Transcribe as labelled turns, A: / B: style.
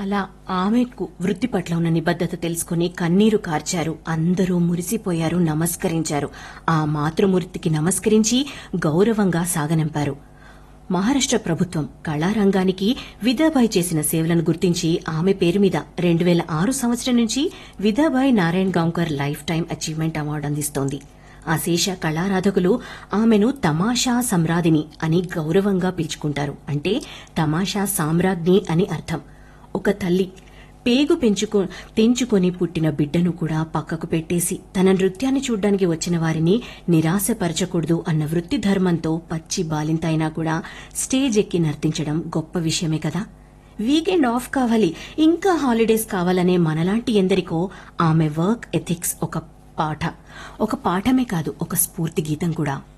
A: అలా ఆమెకు వృత్తి పట్ల ఉన్న నిబద్ధత తెలుసుకుని కన్నీరు కార్చారు అందరూ మురిసిపోయారు నమస్కరించారు ఆ మాతృమూర్తికి నమస్కరించి గౌరవంగా సాగనంపారు మహారాష్ట్ర ప్రభుత్వం కళారంగానికి విదాబాయి చేసిన సేవలను గుర్తించి ఆమె పేరు మీద రెండు వేల ఆరు సంవత్సరం నుంచి Vithabai Narayan Gaonkar life time achievement award అందిస్తోంది అశేష కళారాధకులు ఆమెను తమాషా సమ్రాదిని అని గౌరవంగా పిలుచుకుంటారు అంటే తమాషా సామ్రాజ్ఞి అని అర్థం ఒక తల్లి పేగు పెంచుకో తెంచుకొని పుట్టిన బిడ్డను కూడా పక్కకు పెట్టేసి తన నృత్యాన్ని చూడ్డానికి వచ్చిన వారిని నిరాశపరచకూడదు అన్న వృత్తి ధర్మంతో పచ్చి బాలింత అయినా కూడా స్టేజ్ ఎక్కి నర్తించడం గొప్ప విషయమే కదా వీకెండ్ ఆఫ్ కావాలి ఇంకా హాలిడేస్ కావాలనే మనలాంటి ఎందరికో ఆమె వర్క్ ఎథిక్స్ ఒక పాఠ ఒక పాఠమే కాదు ఒక స్ఫూర్తి గీతం కూడా